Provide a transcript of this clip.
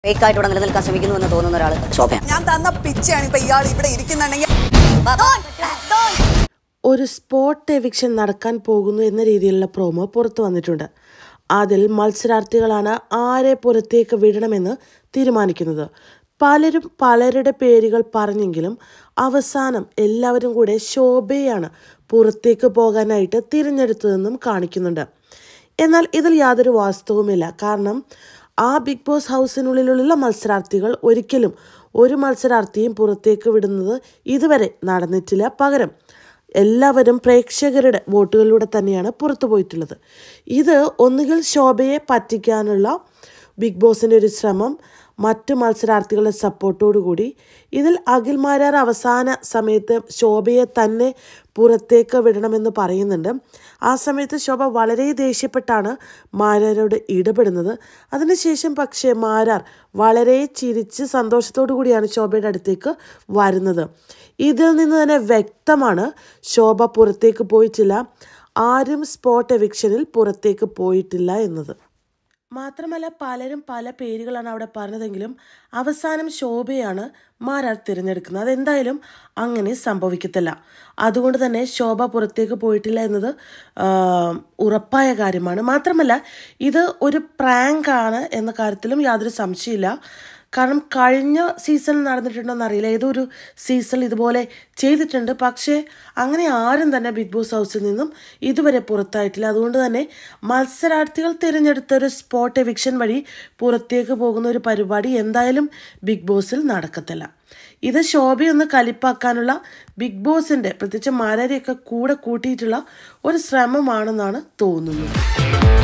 ഫേക്കായിട്ട് ഇവിടെ നിലനിൽക്കാൻ ശ്രമിക്കുന്നു എന്ന് തോന്നുന്ന ഒരാൾ ശോഭയാണ് ഞാൻ തന്ന പിച്ചയാണ് ഇപ്പൊ ഇയാൾ ഇവിടെ ഇരിക്കുന്നുണ്ടെങ്കിൽ ഒരു സ്പോട്ട് എവിക്ഷൻ നടക്കാൻ പോകുന്നു എന്ന രീതിയിലുള്ള പ്രോമോ പുറത്തു വന്നിട്ടുണ്ട് അതിൽ മത്സരാർത്ഥികളാണ് ആരെ പുറത്തേക്ക് വിടണമെന്ന് തീരുമാനിക്കുന്നത് പലരും പലരുടെ പേരുകൾ പറഞ്ഞെങ്കിലും അവസാനം എല്ലാവരും കൂടെ ശോഭയാണ് പുറത്തേക്ക് പോകാനായിട്ട് തിരഞ്ഞെടുത്തതെന്നും കാണിക്കുന്നുണ്ട് എന്നാൽ ഇതിൽ യാതൊരു വാസ്തവുമില്ല കാരണം ആ ബിഗ് ബോസ് ഹൗസിനുള്ളിലുള്ള മത്സരാർത്ഥികൾ ഒരിക്കലും ഒരു മത്സരാർത്ഥിയും പുറത്തേക്ക് വിടുന്നത് ഇതുവരെ നടന്നിട്ടില്ല പകരം എല്ലാവരും പ്രേക്ഷകരുടെ വോട്ടുകളിലൂടെ തന്നെയാണ് പുറത്തു പോയിട്ടുള്ളത് ഇത് ഒന്നുകിൽ ശോഭയെ പറ്റിക്കാനുള്ള ബിഗ് ബോസിൻ്റെ ഒരു ശ്രമം മറ്റു മത്സരാർത്ഥികളുടെ സപ്പോർട്ടോടുകൂടി ഇതിൽ അഖിൽ മാരാർ അവസാന സമയത്ത് ശോഭയെ തന്നെ പുറത്തേക്ക് വിടണമെന്ന് പറയുന്നുണ്ട് ആ സമയത്ത് ശോഭ വളരെ ദേഷ്യപ്പെട്ടാണ് മാരാരോട് ഇടപെടുന്നത് അതിനുശേഷം പക്ഷേ മാരാർ വളരെ ചിരിച്ച് സന്തോഷത്തോടു കൂടിയാണ് ശോഭയുടെ അടുത്തേക്ക് വരുന്നത് ഇതിൽ നിന്ന് തന്നെ വ്യക്തമാണ് ശോഭ പുറത്തേക്ക് പോയിട്ടില്ല ആരും സ്പോട്ട് എവിക്ഷനിൽ പുറത്തേക്ക് പോയിട്ടില്ല എന്നത് മാത്രമല്ല പലരും പല പേരുകളാണ് അവിടെ പറഞ്ഞതെങ്കിലും അവസാനം ശോഭയാണ് മാരാർ തിരഞ്ഞെടുക്കുന്നത് അതെന്തായാലും അങ്ങനെ സംഭവിക്കത്തില്ല അതുകൊണ്ട് തന്നെ ശോഭ പുറത്തേക്ക് പോയിട്ടില്ല എന്നത് ആ, ഉറപ്പായ കാര്യമാണ് മാത്രമല്ല ഇത് ഒരു പ്രാങ്ക് ആണ് എന്ന കാര്യത്തിലും യാതൊരു സംശയമില്ല കാരണം കഴിഞ്ഞ സീസണിൽ നടന്നിട്ടുണ്ടോയെന്ന് അറിയില്ല ഏതോ ഒരു സീസണിൽ ഇതുപോലെ ചെയ്തിട്ടുണ്ട് പക്ഷേ അങ്ങനെ ആരും തന്നെ ബിഗ് ബോസ് ഹൗസിൽ നിന്നും ഇതുവരെ പുറത്തായിട്ടില്ല അതുകൊണ്ട് തന്നെ മത്സരാർത്ഥികൾ തിരഞ്ഞെടുത്ത ഒരു സ്പോട്ട് എവിക്ഷൻ വഴി പുറത്തേക്ക് പോകുന്ന ഒരു പരിപാടി എന്തായാലും ബിഗ് ബോസിൽ നടക്കത്തില്ല ഇത് ശോഭയൊന്ന് കലിപ്പാക്കാനുള്ള ബിഗ് ബോസിൻ്റെ പ്രത്യേകിച്ച് മാരാരെയൊക്കെ കൂടെ കൂട്ടിയിട്ടുള്ള ഒരു ശ്രമമാണെന്നാണ് തോന്നുന്നത്